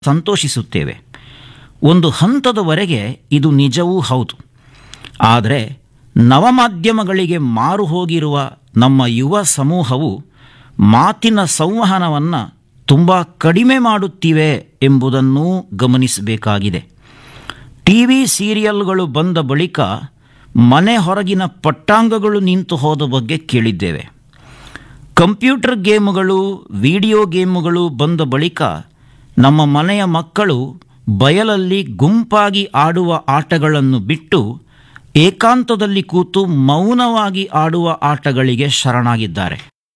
ಸಂತೋಷಿಸುತ್ತೇವೆ ಒಂದು ಹಂತದವರೆಗೆ ಇದು ನಿಜವೂ ಹೌದು ಆದರೆ ನವಮಾಧ್ಯಮಗಳಿಗೆ ಮಾರು ಹೋಗಿರುವ ನಮ್ಮ ಯುವ ಸಮೂಹವು ಮಾತಿನ ಸಂವಹನವನ್ನು ತುಂಬ ಕಡಿಮೆ ಮಾಡುತ್ತಿವೆ ಎಂಬುದನ್ನೂ ಗಮನಿಸಬೇಕಾಗಿದೆ ಟಿ ವಿ ಸೀರಿಯಲ್ಗಳು ಬಂದ ಬಳಿಕ ಮನೆ ಹೊರಗಿನ ಪಟ್ಟಾಂಗಗಳು ನಿಂತು ಹೋದ ಬಗ್ಗೆ ಕೇಳಿದ್ದೇವೆ ಕಂಪ್ಯೂಟರ್ ಗೇಮುಗಳು ವಿಡಿಯೋ ಗೇಮುಗಳು ಬಂದ ಬಳಿಕ ನಮ್ಮ ಮನೆಯ ಮಕ್ಕಳು ಬಯಲಲ್ಲಿ ಗುಂಪಾಗಿ ಆಡುವ ಆಟಗಳನ್ನು ಬಿಟ್ಟು ಏಕಾಂತದಲ್ಲಿ ಕೂತು ಮೌನವಾಗಿ ಆಡುವ ಆಟಗಳಿಗೆ ಶರಣಾಗಿದ್ದಾರೆ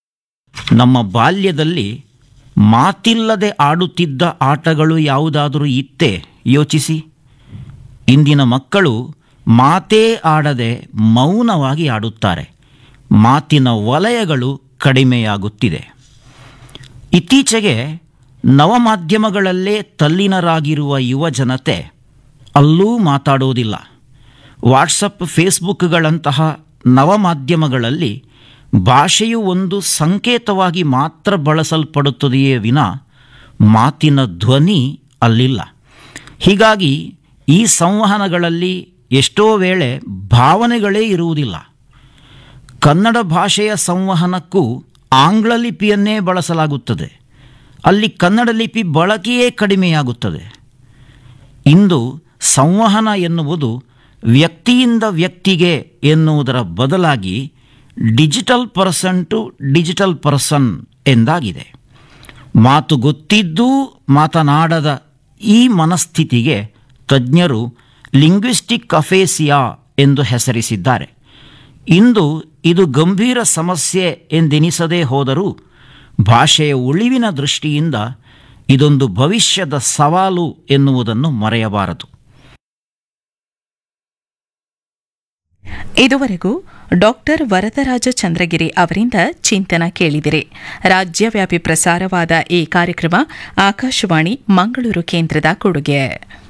ನಮ್ಮ ಬಾಲ್ಯದಲ್ಲಿ ಮಾತಿಲ್ಲದೆ ಆಡುತ್ತಿದ್ದ ಆಟಗಳು ಯಾವುದಾದರೂ ಇತ್ತೇ ಯೋಚಿಸಿ ಇಂದಿನ ಮಕ್ಕಳು ಮಾತೇ ಆಡದೆ ಮೌನವಾಗಿ ಆಡುತ್ತಾರೆ ಮಾತಿನ ವಲಯಗಳು ಕಡಿಮೆಯಾಗುತ್ತಿದೆ ಇತ್ತೀಚೆಗೆ ನವಮಾಧ್ಯಮಗಳಲ್ಲೇ ತಲ್ಲೀನರಾಗಿರುವ ಯುವ ಜನತೆ ಅಲ್ಲೂ ಮಾತಾಡುವುದಿಲ್ಲ ವಾಟ್ಸಪ್ ಫೇಸ್ಬುಕ್ಗಳಂತಹ ನವಮಾಧ್ಯಮಗಳಲ್ಲಿ ಭಾಷೆಯು ಒಂದು ಸಂಕೇತವಾಗಿ ಮಾತ್ರ ಬಳಸಲ್ಪಡುತ್ತದೆಯೇ ವಿನ ಮಾತಿನ ಧ್ವನಿ ಅಲ್ಲಿಲ್ಲ ಹೀಗಾಗಿ ಈ ಸಂವಹನಗಳಲ್ಲಿ ಎಷ್ಟೋ ವೇಳೆ ಭಾವನೆಗಳೇ ಇರುವುದಿಲ್ಲ ಕನ್ನಡ ಭಾಷೆಯ ಸಂವಹನಕ್ಕೂ ಆಂಗ್ಲ ಲಿಪಿಯನ್ನೇ ಬಳಸಲಾಗುತ್ತದೆ ಅಲ್ಲಿ ಕನ್ನಡ ಲಿಪಿ ಬಳಕೆಯೇ ಕಡಿಮೆಯಾಗುತ್ತದೆ ಇಂದು ಸಂವಹನ ಎನ್ನುವುದು ವ್ಯಕ್ತಿಯಿಂದ ವ್ಯಕ್ತಿಗೆ ಎನ್ನುವುದರ ಬದಲಾಗಿ digital person to digital person ಎಂದಾಗಿದೆ ಮಾತು ಗೊತ್ತಿದ್ದೂ ಮಾತನಾಡದ ಈ ಮನಸ್ಥಿತಿಗೆ ತಜ್ಞರು ಲಿಂಗ್ವಿಸ್ಟಿಕ್ ಅಫೇಸಿಯಾ ಎಂದು ಹೆಸರಿಸಿದ್ದಾರೆ ಇಂದು ಇದು ಗಂಭೀರ ಸಮಸ್ಯೆ ಎಂದೆನಿಸದೇ ಹೋದರೂ ಭಾಷೆಯ ಉಳಿವಿನ ದೃಷ್ಟಿಯಿಂದ ಇದೊಂದು ಭವಿಷ್ಯದ ಸವಾಲು ಎನ್ನುವುದನ್ನು ಮರೆಯಬಾರದು ಇದುವರೆಗೂ ಡಾಕ್ಟರ್ ವರದರಾಜ ಚಂದ್ರಗಿರಿ ಅವರಿಂದ ಚಿಂತನ ಕೇಳಿದಿರಿ ರಾಜ್ಯವ್ಯಾಪಿ ಪ್ರಸಾರವಾದ ಈ ಕಾರ್ಯಕ್ರಮ ಆಕಾಶವಾಣಿ ಮಂಗಳೂರು ಕೇಂದ್ರದ ಕೊಡುಗೆ